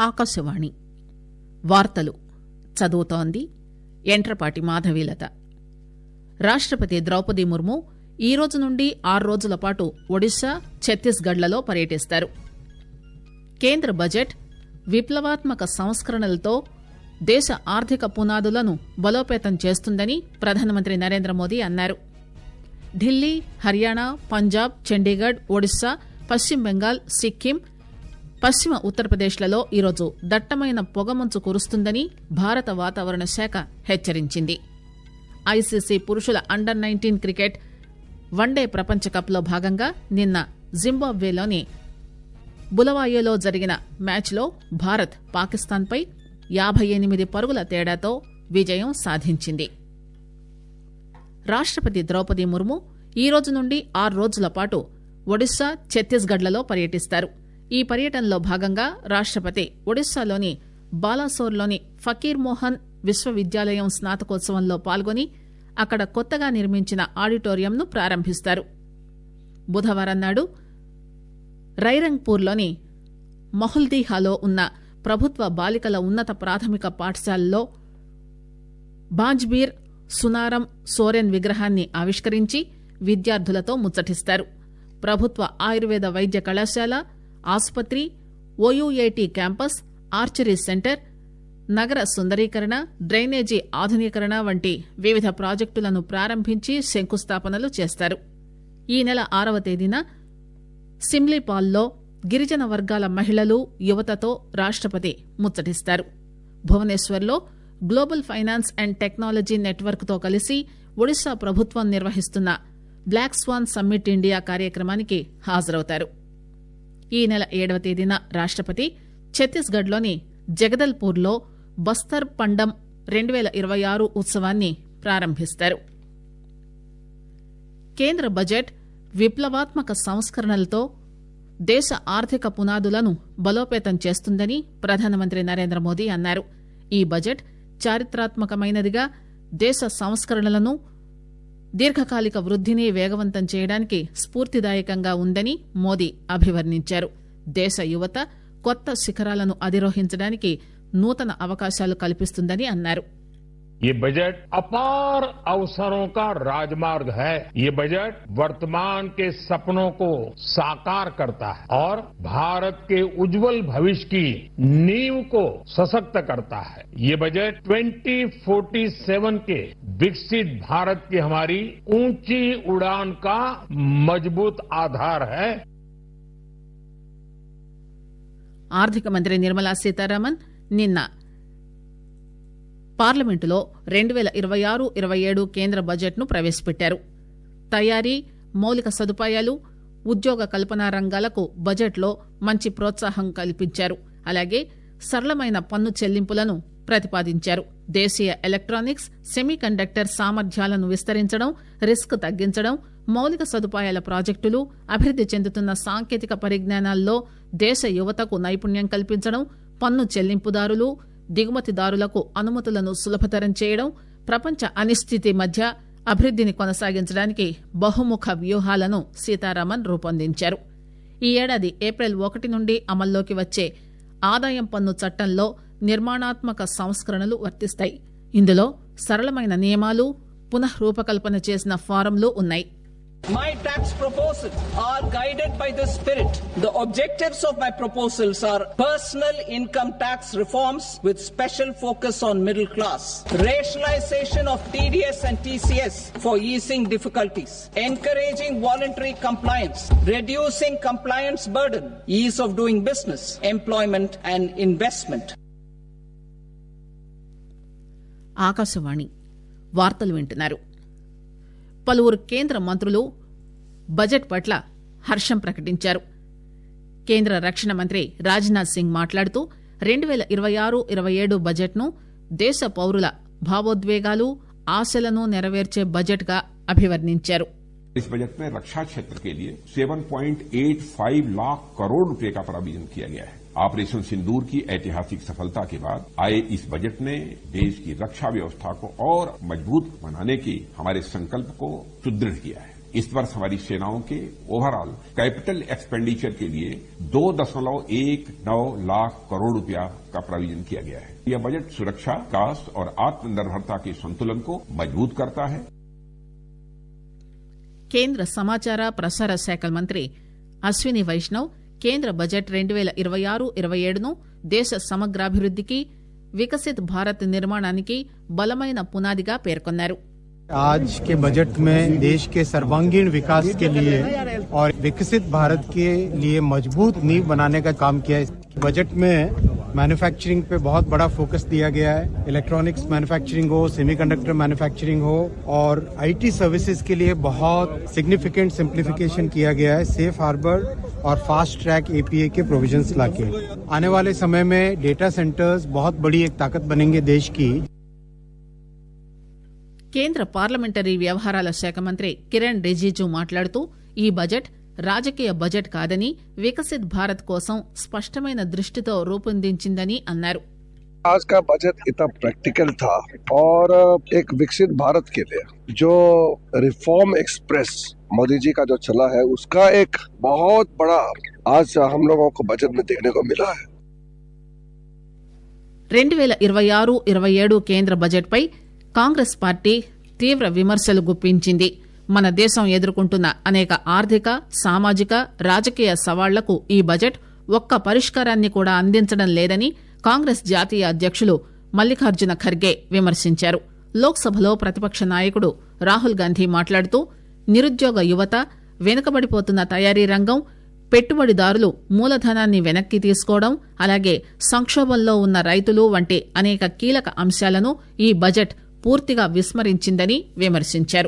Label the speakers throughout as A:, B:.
A: ఆకాశవాణి వార్తలు చదువుతోంది ఎంట్రపాటి మాధవీలత రాష్టపతి ద్రౌపది ముర్ము ఈ రోజు నుండి ఆరు రోజుల పాటు ఒడిశా ఛత్తీస్గఢ్లలో పర్యటిస్తారు కేంద్ర బడ్జెట్ విప్లవాత్మక సంస్కరణలతో దేశ ఆర్థిక పునాదులను బలోపేతం చేస్తుందని ప్రధానమంత్రి నరేంద్ర మోదీ అన్నారు ఢిల్లీ హర్యానా పంజాబ్ చండీగఢ్ ఒడిశా పశ్చిమ బెంగాల్ సిక్కిం పశ్చిమ ఉత్తరప్రదేశ్లలో ఈరోజు దట్టమైన పొగమంచు కురుస్తుందని భారత వాతావరణ శాఖ హెచ్చరించింది ఐసీసీ పురుషుల అండర్ నైన్టీన్ క్రికెట్ వన్డే ప్రపంచకప్లో భాగంగా నిన్న జింబాబ్వేలోని బులవాయోలో జరిగిన మ్యాచ్లో భారత్ పాకిస్తాన్పై యాబై ఎనిమిది పరుగుల తేడాతో విజయం సాధించింది రాష్టపతి ద్రౌపది ముర్ము ఈ రోజు నుండి ఆరు రోజుల పాటు ఒడిశా ఛత్తీస్గఢ్లలో పర్యటిస్తారు ఈ పర్యటనలో భాగంగా రాష్టపతి ఒడిశాలోని బాలాసోర్లోని ఫకీర్ మోహన్ విశ్వవిద్యాలయం స్నాతకోత్సవంలో పాల్గొని అక్కడ కొత్తగా నిర్మించిన ఆడిటోరియంను ప్రారంభిస్తారు బుధవారం నాడు రైరంగ్పూర్లోని మహుల్దీహాలో ఉన్న ప్రభుత్వ బాలికల ఉన్నత ప్రాథమిక పాఠశాలలో బాంజ్బీర్ సునారం సోరెన్ విగ్రహాన్ని ఆవిష్కరించి విద్యార్థులతో ముచ్చటిస్తారు ప్రభుత్వ ఆయుర్వేద వైద్య కళాశాల ఆసుపత్రి ఓయూఏటీ క్యాంపస్ ఆర్చరీ సెంటర్ నగర సుందరీకరణ డ్రైనేజీ ఆధునీకరణ వంటి వివిధ ప్రాజెక్టులను ప్రారంభించి శంకుస్థాపనలు చేస్తారు ఈ నెల ఆరవ తేదీన సిమ్లీపాల్లో గిరిజన వర్గాల మహిళలు యువతతో రాష్టపతి ముచ్చటిస్తారు భువనేశ్వర్లో global finance and technology network తో కలిసి ఒడిశా ప్రభుత్వం నిర్వహిస్తున్న బ్లాక్ స్వాన్ సమ్మిట్ ఇండియా కార్యక్రమానికి హాజరవుతారు ఈ నెల ఏడవ తేదీన రాష్టపతి ఛత్తీస్గఢ్లోని జగదల్పూర్లో బస్తర్ పండం రెండు పేల ఇరవై ఆరు ఉత్సవాన్ని ప్రారంభిస్తారు కేంద్ర బడ్జెట్ విప్లవాత్మక సంస్కరణలతో దేశ ఆర్థిక పునాదులను బలోపేతం చేస్తుందని ప్రధానమంత్రి నరేంద్ర మోదీ అన్నారు ఈ బడ్జెట్ చారిత్రాత్మకమైనదిగా దేశ సంస్కరణలను దీర్ఘకాలిక వృద్దిని వేగవంతం చేయడానికి స్ఫూర్తిదాయకంగా ఉందని మోదీ అభివర్ణించారు దేశ యువత కొత్త శిఖరాలను అధిరోహించడానికి నూతన అవకాశాలు కల్పిస్తుందని అన్నారు
B: ये बजट अपार अवसरों का राजमार्ग है ये बजट वर्तमान के सपनों को साकार करता है और भारत के उज्जवल भविष्य की नींव को सशक्त करता है ये बजट 2047 के विकसित भारत की हमारी ऊंची उड़ान का मजबूत आधार है
A: ఆర్థిక మంత్రి నిర్మలా సీతారామన్ నిన్న పార్లమెంటులో రెండు పేల ఇరవై ఆరు ఇరవై ఏడు కేంద్ర బడ్జెట్ ను ప్రవేశపెట్టారు తయారీ మౌలిక సదుపాయాలు ఉద్యోగ కల్పన రంగాలకు బడ్జెట్లో మంచి ప్రోత్సాహం కల్పించారు అలాగే సరళమైన పన్ను చెల్లింపులను ప్రతిపాదించారు దేశీయ ఎలక్ట్రానిక్స్ సెమీ కండక్టర్ సామర్థ్యాలను విస్తరించడం రిస్క్ తగ్గించడం మౌలిక సదుపాయాల ప్రాజెక్టులు అభివృద్ది చెందుతున్న సాంకేతిక పరిజ్ఞానాల్లో దేశ యువతకు నైపుణ్యం కల్పించడం పన్ను చెల్లింపుదారులు దిగుమతిదారులకు అనుమతులను సులభతరం చేయడం ప్రపంచ అనిశ్చితి మధ్య అభివృద్దిని కొనసాగించడానికి బహుముఖ వ్యూహాలను సీతారామన్ రూపొందించారు ఈ ఏడాది ఏప్రిల్ ఒకటి నుండి అమల్లోకి వచ్చే ఆదాయం పన్ను చట్టంలో నిర్మాణాత్మక సంస్కరణలు వర్తిస్తాయి ఇందులో సరళమైన నియమాలు పునః రూపకల్పన చేసిన ఫారంలు ఉన్నాయి
C: My tax proposals are guided by this spirit. The objectives of my proposals are personal income tax reforms with special focus on middle class, rationalization of TDS and TCS for easing difficulties, encouraging voluntary compliance, reducing compliance burden, ease of doing business, employment and investment.
A: Akashvani వార్తలు వింటున్నారు పలువురు కేంద్ర మంత్రులు budget పట్ల హర్షం ప్రకటించారు కేంద్ర రక్షణ మంత్రి రాజ్నాథ్ సింగ్ మాట్లాడుతూ రెండు పేల ఇరవై ఆరు ఇరవై ఏడు బడ్జెట్ను దేశ పౌరుల భావోద్వేగాలు ఆశలను నెరవేర్చే బడ్జెట్ గా అభివర్ణించారు
D: इस बजट में रक्षा क्षेत्र के लिए 7.85 लाख करोड़ रुपए का प्राविजन किया गया है ऑपरेशन सिंदूर की ऐतिहासिक सफलता के बाद आए इस बजट ने देश की रक्षा व्यवस्था को और मजबूत बनाने की हमारे संकल्प को सुदृढ़ किया है इस वर्ष हमारी सेनाओं के ओवरऑल कैपिटल एक्सपेंडिचर के लिए दो दशमलव एक नौ लाख करोड़ रुपया का प्रोविजन किया गया है यह बजट सुरक्षा विकास और आत्मनिर्भरता के संतुलन को मजबूत करता है
A: కేంద్ర సమాచార ప్రసార శాఖ మంత్రి అశ్విని వైష్ణవ్ కేంద్ర బడ్జెట్ రెండు పేల ఇరవై ఆరు ఇరవై ఏడును దేశ సమగ్రాభివృద్దికి వికసిత్ భారత్ నిర్మాణానికి బలమైన పునాదిగా పేర్కొన్నారు
E: आज के बजट में देश के सर्वांगीण विकास के लिए और विकसित भारत के लिए मजबूत नींव बनाने का काम किया है बजट में मैन्युफैक्चरिंग पे बहुत बड़ा फोकस दिया गया है इलेक्ट्रॉनिक्स मैन्युफैक्चरिंग हो सेमीकंडक्टर मैन्युफैक्चरिंग हो और आईटी सर्विसेज के लिए बहुत सिग्निफिकेंट सिंप्लीफिकेशन किया गया है सेफ हार्बर और फास्ट ट्रैक एपीए के प्रोविजंस लाके आने वाले समय में डेटा सेंटर्स बहुत बड़ी एक ताकत बनेंगे देश की
A: కేంద్ర పార్లమెంటరీ వ్యవహారాల శాఖ మంత్రి కిరణ్ రిజిజు మాట్లాడుతూ ఈ బడ్జెట్ రాజకీయ బడ్జెట్ కాదని వికసిత్ భారత్ కోసం స్పష్టమైన దృష్టితో రూపొందించిందని అన్నారు
F: आज का बजट इतना प्रैक्टिकल था और एक विकसित भारत के लिए जो रिफॉर्म एक्सप्रेस मोदी जी का जो चला है उसका एक बहुत बड़ा आज हम लोगों को बजट में देखने को मिला है
A: రెండు పేల ఇరవై ఆరు ఇరవై ఏడు కేంద్ర బడ్జెట్పై కాంగ్రెస్ పార్టీ తీవ్ర విమర్శలు గుప్పించింది మన దేశం ఎదుర్కొంటున్న అనేక ఆర్థిక సామాజిక రాజకీయ సవాళ్లకు ఈ బడ్జెట్ ఒక్క పరిష్కారాన్ని కూడా అందించడం లేదని కాంగ్రెస్ జాతీయ అధ్యక్షులు మల్లికార్జున ఖర్గే విమర్శించారు లోక్సభలో ప్రతిపక్ష నాయకుడు రాహుల్ గాంధీ మాట్లాడుతూ నిరుద్యోగ యువత వెనుకబడిపోతున్న తయారీ రంగం పెట్టుబడిదారులు మూలధనాన్ని వెనక్కి తీసుకోవడం అలాగే సంక్షోభంలో ఉన్న రైతులు వంటి అనేక కీలక అంశాలను ఈ బడ్జెట్ పూర్తిగా విస్మరించిందని విమర్శించారు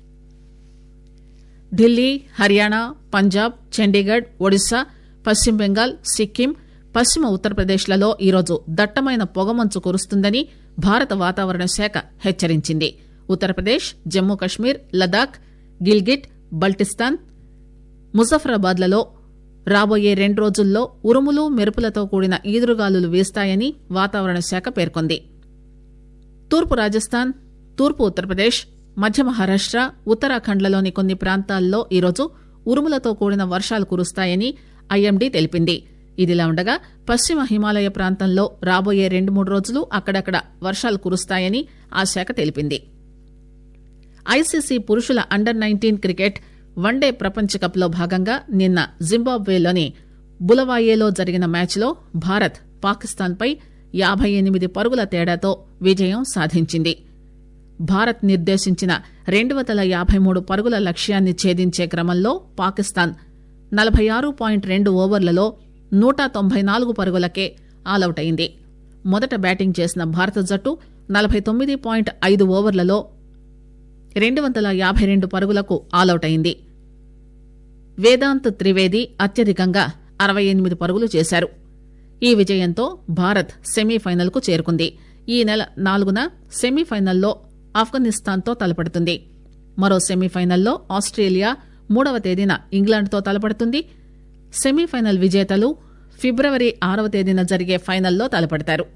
A: ఢిల్లీ హర్యానా పంజాబ్ చండీగఢ్ ఒడిశా పశ్చిమ బెంగాల్ సిక్కిం పశ్చిమ ఉత్తరప్రదేశ్లలో ఈరోజు దట్టమైన పొగమంచు కురుస్తుందని భారత వాతావరణ శాఖ హెచ్చరించింది ఉత్తరప్రదేశ్ జమ్మూ కశ్మీర్ లదాఖ్ గిల్గిట్ బల్టిస్తాన్ ముజఫరాబాద్లలో రాబోయే రెండు రోజుల్లో ఉరుములు మెరుపులతో కూడిన ఈదురుగాలులు వీస్తాయని వాతావరణ శాఖ పేర్కొంది తూర్పు రాజస్థాన్ తూర్పు ఉత్తరప్రదేశ్ మధ్య మహారాష్ట ఉత్తరాఖండ్లలోని కొన్ని ప్రాంతాల్లో ఈరోజు ఉరుములతో కూడిన వర్షాలు కురుస్తాయని ఐఎండీ తెలిపింది ఇదిలా ఉండగా పశ్చిమ హిమాలయ ప్రాంతంలో రాబోయే రెండు మూడు రోజులు అక్కడక్కడ వర్షాలు కురుస్తాయని ఆ శాఖ తెలిపింది ఐసీసీ పురుషుల అండర్ నైన్టీన్ క్రికెట్ వన్డే ప్రపంచ కప్ లో భాగంగా నిన్న జింబాబ్వేలోని బులవాయేలో జరిగిన మ్యాచ్లో భారత్ పాకిస్తాన్ పై యాబై ఎనిమిది పరుగుల తేడాతో విజయం సాధించింది భారత్ నిర్దేశించిన రెండు వందల యాబై మూడు పరుగుల లక్ష్యాన్ని ఛేదించే క్రమంలో పాకిస్తాన్ నలభై ఆరు పాయింట్ రెండు ఓవర్లలో నూట తొంభై నాలుగు పరుగులకే ఆలౌట్ అయింది మొదట బ్యాటింగ్ చేసిన భారత జట్టు నలభై తొమ్మిది పాయింట్ ఐదు ఓవర్లలో రెండు వందల యాభై రెండు పరుగులకు ఆలౌట్ అయింది వేదాంత్ త్రివేది అత్యధికంగా అరవై ఎనిమిది పరుగులు చేశారు ఈ విజయంతో భారత్ సెమీఫైనల్కు చేరుకుంది ఈ నెల నాలుగున సెమీఫైనల్లో ఆఫ్ఘనిస్తాన్తో తలపడుతుంది మరో సెమీఫైనల్లో ఆస్ట్రేలియా మూడవ తేదీన ఇంగ్లాండ్తో తలపడుతుంది సెమీఫైనల్ విజేతలు ఫిబ్రవరి ఆరవ తేదీన జరిగే ఫైనల్లో తలపడతారు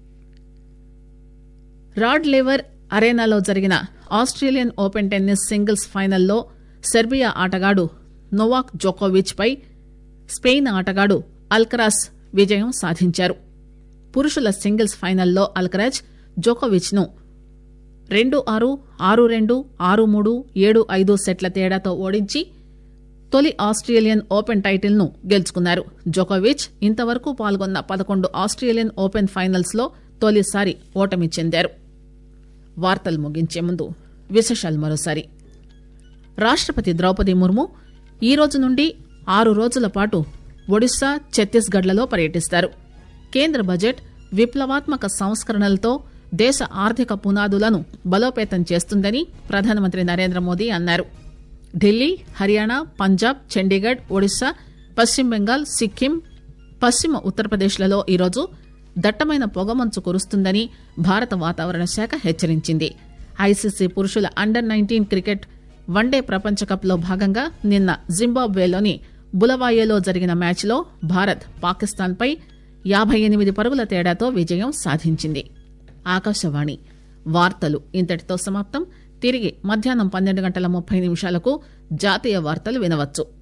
A: రాడ్ లేవర్ అరేనాలో జరిగిన ఆస్ట్రేలియన్ ఓపెన్ టెన్నిస్ సింగిల్స్ ఫైనల్లో సెర్బియా ఆటగాడు నొవాక్ జోకోవిచ్ పై స్పెయిన్ ఆటగాడు అల్కరాస్ విజయం సాధించారు పురుషుల సింగిల్స్ ఫైనల్లో అల్కరాజ్ జోకోవిచ్ ను రెండు ఆరు ఆరు రెండు ఆరు మూడు ఏడు ఐదు సెట్ల తేడాతో ఓడించి తొలి ఆస్ట్రేలియన్ ఓపెన్ టైటిల్ ను గెలుచుకున్నారు జోకోవిచ్ ఇంతవరకు పాల్గొన్న పదకొండు ఆస్ట్రేలియన్ ఓపెన్ ఫైనల్స్ లో తొలిసారి ఓటమి చెందారు వార్తలు ముగించే ముందు విశేషాలు మరోసారి రాష్టపతి ద్రౌపది ముర్ము ఈ రోజు నుండి ఆరు రోజుల పాటు ఒడిశా ఛత్తీస్గఢ్లలో పర్యటిస్తారు కేంద్ర బడ్జెట్ విప్లవాత్మక సంస్కరణలతో దేశ ఆర్థిక పునాదులను బలోపేతం చేస్తుందని ప్రధానమంత్రి నరేంద్ర మోదీ అన్నారు ఢిల్లీ హర్యానా పంజాబ్ చండీగఢ్ ఒడిశా పశ్చిమ బెంగాల్ సిక్కిం పశ్చిమ ఉత్తరప్రదేశ్లలో ఈరోజు దట్టమైన పొగమంచు కురుస్తుందని భారత వాతావరణ శాఖ హెచ్చరించింది ఐసీసీ పురుషుల అండర్ నైన్టీన్ క్రికెట్ వన్డే ప్రపంచ కప్ లో భాగంగా నిన్న జింబాబ్వేలోని బులవాయేలో జరిగిన మ్యాచ్లో భారత్ పాకిస్తాన్పై యాభై ఎనిమిది పరుగుల తేడాతో విజయం సాధించింది ఆకాశవాణి వార్తలు ఇంతటితో సమాప్తం తిరిగి మధ్యాహ్నం పన్నెండు గంటల ముప్పై నిమిషాలకు జాతీయ వార్తలు వినవచ్చు